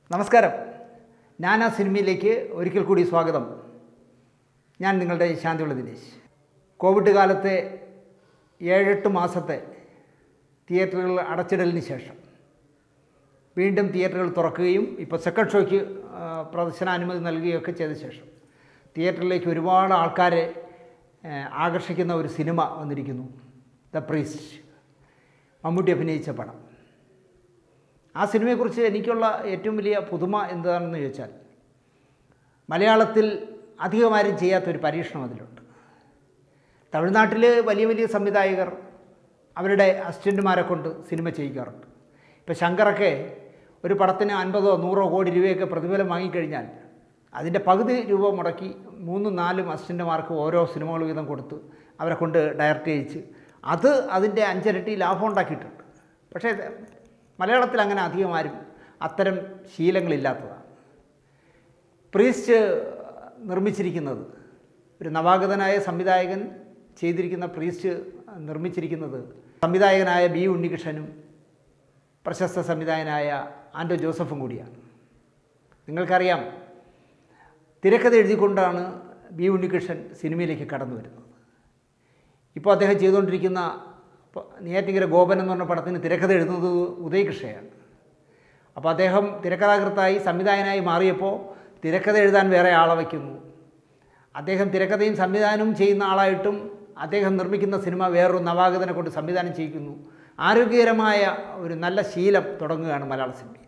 നമസ്കാരം ഞാൻ ആ സിനിമയിലേക്ക് ഒരിക്കൽ കൂടി സ്വാഗതം ഞാൻ നിങ്ങളുടെ ശാന്തിയുള്ള ദിനേശ് കോവിഡ് കാലത്തെ ഏഴെട്ട് മാസത്തെ തിയേറ്ററുകൾ അടച്ചിടലിന് ശേഷം വീണ്ടും തിയേറ്ററുകൾ തുറക്കുകയും ഇപ്പോൾ സെക്കൻഡ് ഷോയ്ക്ക് ആ, പ്രദർശനാനുമതി നൽകുകയൊക്കെ ചെയ്ത ശേഷം തിയേറ്ററിലേക്ക് ഒരുപാട് ആൾക്കാരെ ആ, ആകർഷിക്കുന്ന ഒരു സിനിമ വന്നിരിക്കുന്നു ദ പ്രീസ്റ്റ് മമ്മൂട്ടി അഭിനയിച്ച പടം ആ സിനിമയെക്കുറിച്ച് എനിക്കുള്ള ഏറ്റവും വലിയ പുതുമ എന്താണെന്ന് ചോദിച്ചാൽ മലയാളത്തിൽ അധികമാരും ചെയ്യാത്തൊരു പരീക്ഷണം അതിലുണ്ട് തമിഴ്നാട്ടിൽ വലിയ വലിയ സംവിധായകർ അവരുടെ അസിസ്റ്റൻറ്റുമാരെ കൊണ്ട് സിനിമ ചെയ്യിക്കാറുണ്ട് ഇപ്പോൾ ശങ്കറൊക്കെ ഒരു പടത്തിന് അൻപതോ നൂറോ കോടി രൂപയൊക്കെ പ്രതിഫലം വാങ്ങിക്കഴിഞ്ഞാൽ അതിൻ്റെ പകുതി രൂപ മുടക്കി മൂന്നും നാലും അസിസ്റ്റൻറ്റുമാർക്ക് ഓരോ സിനിമകൾ വീതം കൊടുത്ത് അവരെ കൊണ്ട് ഡയറക്റ്റ് ചെയ്യിച്ച് അത് അതിൻ്റെ അഞ്ചിരട്ടി ലാഭം ഉണ്ടാക്കിയിട്ടുണ്ട് പക്ഷേ ഇത് മലയാളത്തിൽ അങ്ങനെ അധികം ആരും അത്തരം ശീലങ്ങളില്ലാത്തതാണ് പ്രീസ്റ്റ് നിർമ്മിച്ചിരിക്കുന്നത് ഒരു നവാഗതനായ സംവിധായകൻ ചെയ്തിരിക്കുന്ന പ്രീസ്റ്റ് നിർമ്മിച്ചിരിക്കുന്നത് സംവിധായകനായ ബി ഉണ്ണികൃഷ്ണനും പ്രശസ്ത സംവിധായകനായ ആൻഡോ ജോസഫും കൂടിയാണ് നിങ്ങൾക്കറിയാം തിരക്കഥ എഴുതിക്കൊണ്ടാണ് ബി ഉണ്ണികൃഷ്ണൻ സിനിമയിലേക്ക് കടന്നു വരുന്നത് ഇപ്പോൾ അദ്ദേഹം ചെയ്തുകൊണ്ടിരിക്കുന്ന പ- നെയ്യാറ്റിങ്കര ഗോപൻ എന്ന് പറഞ്ഞ പടത്തിന് തിരക്കഥ എഴുതുന്നത് ഉദയകൃഷ്ണയാണ് അപ്പോൾ അദ്ദേഹം തിരക്കഥാകൃത്തായി സംവിധായകനായി മാറിയപ്പോൾ തിരക്കഥ എഴുതാൻ വേറെ ആളെ വയ്ക്കുന്നു അദ്ദേഹം തിരക്കഥയും സംവിധാനവും ചെയ്യുന്ന ആളായിട്ടും അദ്ദേഹം നിർമ്മിക്കുന്ന സിനിമ വേറൊരു നവാഗതനെ കൊണ്ട് സംവിധാനം ചെയ്യിക്കുന്നു ആരോഗ്യകരമായ ഒരു നല്ല ശീലം തുടങ്ങുകയാണ് മലയാള സിനിമയിൽ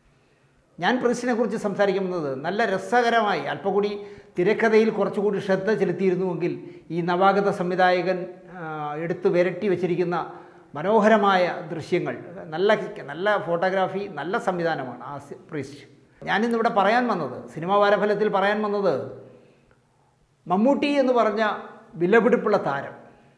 ഞാൻ പ്രിൻസിനെ കുറിച്ച് സംസാരിക്കുന്നത് നല്ല രസകരമായി അല്പം കൂടി തിരക്കഥയിൽ കുറച്ചുകൂടി ശ്രദ്ധ ചെലുത്തിയിരുന്നുവെങ്കിൽ ഈ നവാഗത സംവിധായകൻ ആ, എടുത്ത് വിരട്ടി വച്ചിരിക്കുന്ന മനോഹരമായ ദൃശ്യങ്ങൾ നല്ല നല്ല ഫോട്ടോഗ്രാഫി നല്ല സംവിധാനമാണ് ആ സി- പ്രിസ്റ്റ് ഞാനിന്നിവിടെ പറയാൻ വന്നത് സിനിമാ വാരഫലത്തിൽ പറയാൻ വന്നത് മമ്മൂട്ടി എന്ന് പറഞ്ഞ വിലപിടിപ്പുള്ള താരം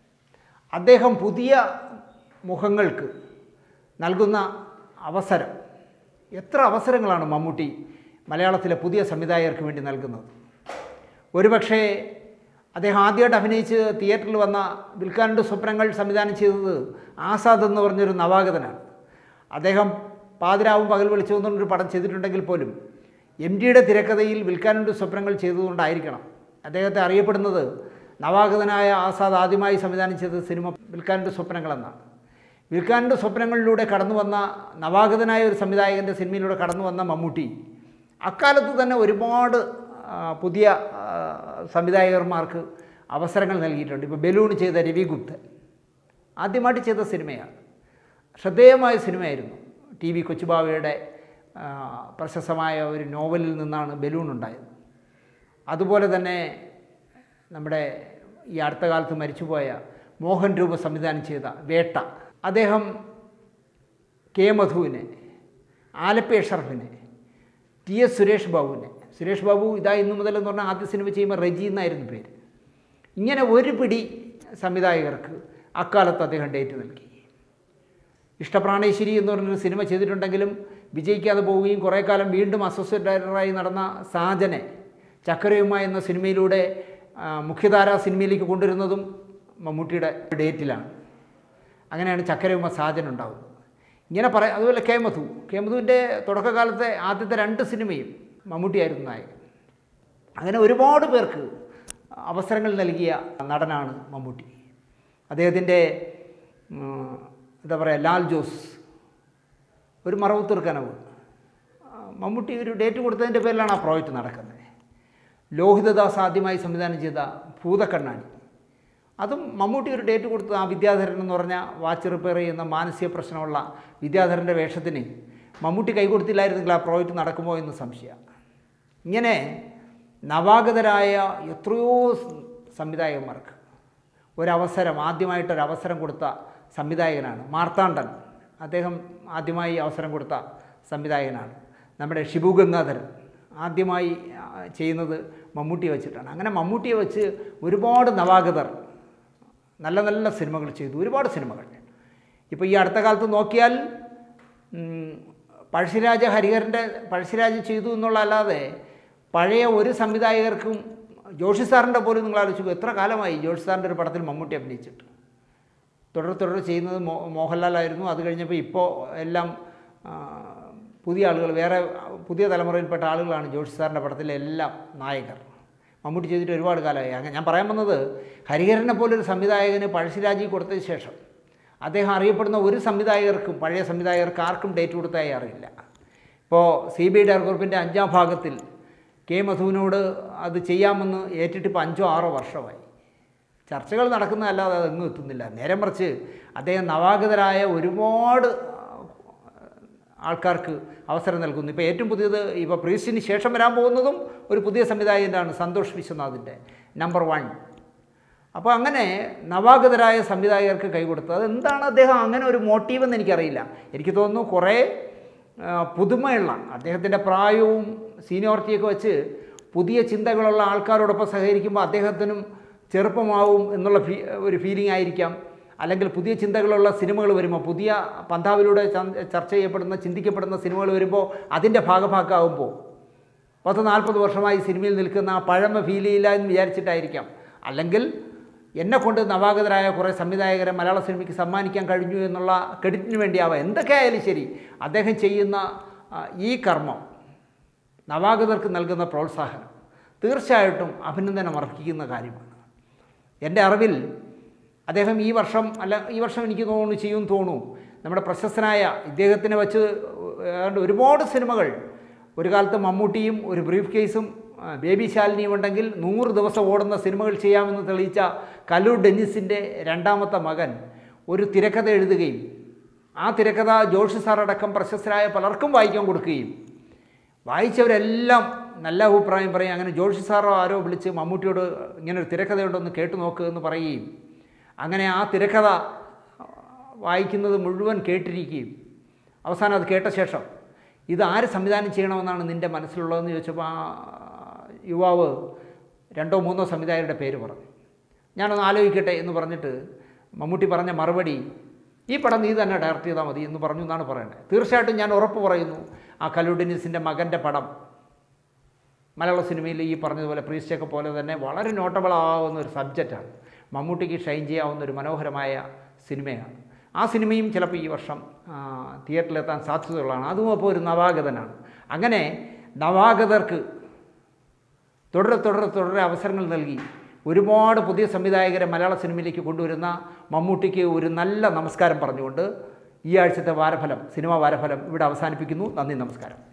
അദ്ദേഹം പുതിയ മുഖങ്ങൾക്ക് നൽകുന്ന അവസരം എത്ര അവസരങ്ങളാണ് മമ്മൂട്ടി മലയാളത്തിലെ പുതിയ സംവിധായകർക്ക് വേണ്ടി നൽകുന്നത് ഒരുപക്ഷേ അദ്ദേഹം ആദ്യമായിട്ട് അഭിനയിച്ച് തിയേറ്ററിൽ വന്ന വിൽക്കാനുണ്ട് സ്വപ്നങ്ങൾ സംവിധാനം ചെയ്തത് ആസാദ് എന്ന് പറഞ്ഞൊരു നവാഗതനാണ് അദ്ദേഹം പാതിരാവും പകൽ വിളിച്ചു എന്നൊരു പടം ചെയ്തിട്ടുണ്ടെങ്കിൽ പോലും എം ഡിയുടെ തിരക്കഥയിൽ വിൽക്കാനുണ്ട് സ്വപ്നങ്ങൾ ചെയ്തതുകൊണ്ടായിരിക്കണം അദ്ദേഹത്തെ അറിയപ്പെടുന്നത് നവാഗതനായ ആസാദ് ആദ്യമായി സംവിധാനം ചെയ്ത സിനിമ വിൽക്കാനുണ്ട് സ്വപ്നങ്ങളെന്നാണ് വിൽക്കാനുണ്ട് സ്വപ്നങ്ങളിലൂടെ കടന്നു വന്ന നവാഗതനായ ഒരു സംവിധായകൻ്റെ സിനിമയിലൂടെ കടന്നു വന്ന മമ്മൂട്ടി അക്കാലത്ത് തന്നെ ഒരുപാട് ആ, പുതിയ ആ, സംവിധായകന്മാർക്ക് അവസരങ്ങൾ നൽകിയിട്ടുണ്ട് ഇപ്പോൾ ബലൂൺ ചെയ്ത രവി ഗുപ്തൻ ആദ്യമായിട്ട് ചെയ്ത സിനിമയാണ് ശ്രദ്ധേയമായ സിനിമയായിരുന്നു ടി വി കൊച്ചുബാവയുടെ ആ, പ്രശസ്തമായ ഒരു നോവലിൽ നിന്നാണ് ബലൂൺ ഉണ്ടായത് അതുപോലെ തന്നെ നമ്മുടെ ഈ അടുത്ത കാലത്ത് മരിച്ചുപോയ മോഹൻ രൂപ സംവിധാനം ചെയ്ത വേട്ട അദ്ദേഹം കെ മധുവിനെ ആലപ്പി അഷറഫിനെ ടി എസ് സുരേഷ് ബാബുവിനെ സുരേഷ് ബാബു ഇതാ ഇന്നു മുതൽ എന്ന് പറഞ്ഞാൽ ആദ്യ സിനിമ ചെയ്യുമ്പോൾ റജി എന്നായിരുന്നു പേര് ഇങ്ങനെ ഒരു പിടി സംവിധായകർക്ക് അക്കാലത്ത് അദ്ദേഹം ഡേറ്റ് നൽകി ഇഷ്ടപ്രാണേശ്വരി എന്ന് പറഞ്ഞൊരു സിനിമ ചെയ്തിട്ടുണ്ടെങ്കിലും വിജയിക്കാതെ പോവുകയും കുറേ കാലം വീണ്ടും അസോസിയേറ്റ് ഡയറക്ടറായി നടന്ന സാജനെ ചക്കരയുമ എന്ന സിനിമയിലൂടെ ആ, മുഖ്യധാര സിനിമയിലേക്ക് കൊണ്ടുവരുന്നതും മമ്മൂട്ടിയുടെ ഡേറ്റിലാണ് അങ്ങനെയാണ് ചക്കരയുമ സാജൻ ഉണ്ടാകുന്നത് ഇങ്ങനെ പറ അതുപോലെ കെ മധു കെ മധുവിൻ്റെ തുടക്കകാലത്തെ ആദ്യത്തെ രണ്ട് സിനിമയും മമ്മൂട്ടിയായിരുന്നു നായകൻ അങ്ങനെ ഒരുപാട് പേർക്ക് അവസരങ്ങൾ നൽകിയ നടനാണ് മമ്മൂട്ടി അദ്ദേഹത്തിൻ്റെ ഉം, എന്താ പറയുക ലാൽ ജോസ് ഒരു മറവത്തൂർ കനവ് ആ, മമ്മൂട്ടി ഒരു ഡേറ്റ് കൊടുത്തതിൻ്റെ പേരിലാണ് ആ പ്രോജക്റ്റ് നടക്കുന്നത് ലോഹിതദാസ് ആദ്യമായി സംവിധാനം ചെയ്ത ഭൂതക്കണ്ണാടി അതും മമ്മൂട്ടി ഒരു ഡേറ്റ് കൊടുത്ത ആ വിദ്യാധരൻ എന്ന് പറഞ്ഞ വാച്ച് റിപ്പയർ ചെയ്യുന്ന മാനസിക പ്രശ്നമുള്ള വിദ്യാധരൻ്റെ വേഷത്തിന് മമ്മൂട്ടി കൈകൊടുത്തില്ലായിരുന്നെങ്കിൽ ആ പ്രോജക്റ്റ് നടക്കുമോ എന്ന് സംശയമാണ് ഇങ്ങനെ നവാഗതരായ എത്രയോ സ് സംവിധായകന്മാർക്ക് ഒരവസരം ആദ്യമായിട്ടൊരവസരം കൊടുത്ത സംവിധായകനാണ് മാർത്താണ്ഡൻ അദ്ദേഹം ആദ്യമായി അവസരം കൊടുത്ത സംവിധായകനാണ് നമ്മുടെ ഷിബു ഗംഗാധരൻ ആദ്യമായി ആ, ചെയ്യുന്നത് മമ്മൂട്ടിയെ വെച്ചിട്ടാണ് അങ്ങനെ മമ്മൂട്ടിയെ വെച്ച് ഒരുപാട് നവാഗതർ നല്ല നല്ല സിനിമകൾ ചെയ്തു ഒരുപാട് സിനിമകൾ ഇപ്പോൾ ഈ അടുത്ത കാലത്ത് നോക്കിയാൽ ഉം, പഴശ്ശിരാജ ഹരിഹരൻ്റെ പഴശ്ശിരാജ ചെയ്തു എന്നുള്ളതല്ലാതെ പഴയ ഒരു സംവിധായകർക്കും ജോഷി സാറിൻ്റെ പോലും നിങ്ങൾ ആലോചിച്ചു എത്ര കാലമായി ജോഷി സാറിൻ്റെ ഒരു പടത്തിൽ മമ്മൂട്ടി അഭിനയിച്ചിട്ട് തുടർ തുടർ ചെയ്യുന്നത് മോ മോഹൻലാലായിരുന്നു അത് കഴിഞ്ഞപ്പോൾ ഇപ്പോൾ എല്ലാം ആ, പുതിയ ആളുകൾ വേറെ പുതിയ തലമുറയിൽപ്പെട്ട ആളുകളാണ് ജോഷി സാറിൻ്റെ പടത്തിലെ എല്ലാം നായകർ മമ്മൂട്ടി ചെയ്തിട്ട് ഒരുപാട് കാലമായി അങ്ങനെ ഞാൻ പറയാൻ വന്നത് ഹരിഹരനെ പോലൊരു സംവിധായകന് പഴശ്ശിരാജി കൊടുത്തതിന് ശേഷം അദ്ദേഹം അറിയപ്പെടുന്ന ഒരു സംവിധായകർക്കും പഴയ സംവിധായകർക്ക് ആർക്കും ഡേറ്റ് കൊടുത്തായി അറിയില്ല ഇപ്പോൾ സി ബി ഡയർ ഗ്രൂപ്പിൻ്റെ അഞ്ചാം ഭാഗത്തിൽ കെ മധുവിനോട് അത് ചെയ്യാമെന്ന് ഏറ്റിട്ട് ഇപ്പോൾ അഞ്ചോ ആറോ വർഷമായി ചർച്ചകൾ നടക്കുന്നതല്ലാതെ അതെങ്ങും എത്തുന്നില്ല നേരെ മറിച്ച് അദ്ദേഹം നവാഗതരായ ഒരുപാട് ആൾക്കാർക്ക് അവസരം നൽകുന്നു ഇപ്പോൾ ഏറ്റവും പുതിയത് ഇപ്പോൾ പ്രീസ്റ്റിന് ശേഷം വരാൻ പോകുന്നതും ഒരു പുതിയ സംവിധായകനാണ് സന്തോഷ് വിശ്വനാഥിൻ്റെ നമ്പർ വൺ അപ്പോൾ അങ്ങനെ നവാഗതരായ സംവിധായകർക്ക് കൈകൊടുത്തത് അതെന്താണ് അദ്ദേഹം അങ്ങനെ ഒരു മോട്ടീവ് എന്ന് എനിക്കറിയില്ല എനിക്ക് തോന്നുന്നു കുറേ ആ, പുതുമയുള്ള അദ്ദേഹത്തിൻ്റെ പ്രായവും സീനിയോറിറ്റിയൊക്കെ വെച്ച് പുതിയ ചിന്തകളുള്ള ആൾക്കാരോടൊപ്പം സഹകരിക്കുമ്പോൾ അദ്ദേഹത്തിനും ചെറുപ്പമാവും എന്നുള്ള ഫീ ഒരു ഫീലിംഗ് ആയിരിക്കാം അല്ലെങ്കിൽ പുതിയ ചിന്തകളുള്ള സിനിമകൾ വരുമ്പോൾ പുതിയ പന്താവിലൂടെ ച- ചർച്ച ചെയ്യപ്പെടുന്ന ചിന്തിക്കപ്പെടുന്ന സിനിമകൾ വരുമ്പോൾ അതിൻ്റെ ഭാഗഭാക്കാവുമ്പോൾ പത്ത് നാൽപ്പത് വർഷമായി സിനിമയിൽ നിൽക്കുന്ന ആ പഴമ ഫീൽ ചെയ്യില്ല എന്ന് വിചാരിച്ചിട്ടായിരിക്കാം അല്ലെങ്കിൽ എന്നെ കൊണ്ട് നവാഗതരായ കുറേ സംവിധായകരെ മലയാള സിനിമയ്ക്ക് സമ്മാനിക്കാൻ കഴിഞ്ഞു എന്നുള്ള ക്രെഡിറ്റിന് വേണ്ടിയാവാം എന്തൊക്കെയായാലും ശരി അദ്ദേഹം ചെയ്യുന്ന ആ, ഈ കർമ്മം നവാഗതർക്ക് നൽകുന്ന പ്രോത്സാഹനം തീർച്ചയായിട്ടും അഭിനന്ദനം അർഹിക്കുന്ന കാര്യമാണ് എൻ്റെ അറിവിൽ അദ്ദേഹം ഈ വർഷം അല്ല ഈ വർഷം എനിക്ക് തോന്നുന്നു ചെയ്യും തോന്നുന്നു നമ്മുടെ പ്രശസ്തനായ ഇദ്ദേഹത്തിനെ വെച്ച് ഏതാണ്ട് ഒരുപാട് സിനിമകൾ ഒരു കാലത്ത് മമ്മൂട്ടിയും ഒരു ബ്രീഫ് കേസും ആ, ബേബി ശാലിനിയും ഉണ്ടെങ്കിൽ നൂറ് ദിവസം ഓടുന്ന സിനിമകൾ ചെയ്യാമെന്ന് തെളിയിച്ച കല്ലൂർ ഡെന്നിസിൻ്റെ രണ്ടാമത്തെ മകൻ ഒരു തിരക്കഥ എഴുതുകയും ആ തിരക്കഥ ജോഷി സാറടക്കം പ്രശസ്തരായ പലർക്കും വായിക്കാൻ കൊടുക്കുകയും വായിച്ചവരെല്ലാം നല്ല അഭിപ്രായം പറയും അങ്ങനെ ജോഷി സാറോ ആരോ വിളിച്ച് മമ്മൂട്ടിയോട് ഇങ്ങനെ ഒരു തിരക്കഥയുണ്ടൊന്ന് കേട്ടു നോക്ക് എന്ന് പറയുകയും അങ്ങനെ ആ തിരക്കഥ വായിക്കുന്നത് മുഴുവൻ കേട്ടിരിക്കുകയും അവസാനം അത് കേട്ട ശേഷം ഇത് ആര് സംവിധാനം ചെയ്യണമെന്നാണ് നിൻ്റെ മനസ്സിലുള്ളതെന്ന് ചോദിച്ചപ്പോൾ ആ യുവാവ് രണ്ടോ മൂന്നോ സംവിധായകരുടെ പേര് പറഞ്ഞു ഞാനൊന്ന് ആലോചിക്കട്ടെ എന്ന് പറഞ്ഞിട്ട് മമ്മൂട്ടി പറഞ്ഞ മറുപടി ഈ പടം നീ തന്നെ ഡയറക്റ്റ് ചെയ്താൽ മതി എന്ന് പറഞ്ഞു എന്നാണ് പറയേണ്ടത് തീർച്ചയായിട്ടും ഞാൻ ഉറപ്പ് പറയുന്നു ആ കലുഡിനിസിൻ്റെ മകൻ്റെ പടം മലയാള സിനിമയിൽ ഈ പറഞ്ഞതുപോലെ പ്രീസ്റ്റൊക്കെ പോലെ തന്നെ വളരെ നോട്ടബിൾ ആവുന്ന ഒരു സബ്ജക്റ്റാണ് മമ്മൂട്ടിക്ക് ഷൈൻ ചെയ്യാവുന്ന ഒരു മനോഹരമായ സിനിമയാണ് ആ സിനിമയും ചിലപ്പോൾ ഈ വർഷം ആ, തിയേറ്ററിലെത്താൻ സാധ്യതയുള്ളതാണ് അതും അപ്പോൾ ഒരു നവാഗതനാണ് അങ്ങനെ നവാഗതർക്ക് തുടരെ തുടരെ തുടരെ അവസരങ്ങൾ നൽകി ഒരുപാട് പുതിയ സംവിധായകരെ മലയാള സിനിമയിലേക്ക് കൊണ്ടുവരുന്ന മമ്മൂട്ടിക്ക് ഒരു നല്ല നമസ്കാരം പറഞ്ഞുകൊണ്ട് ഈ ആഴ്ചത്തെ വാരഫലം സിനിമാ വാരഫലം ഇവിടെ അവസാനിപ്പിക്കുന്നു നന്ദി നമസ്കാരം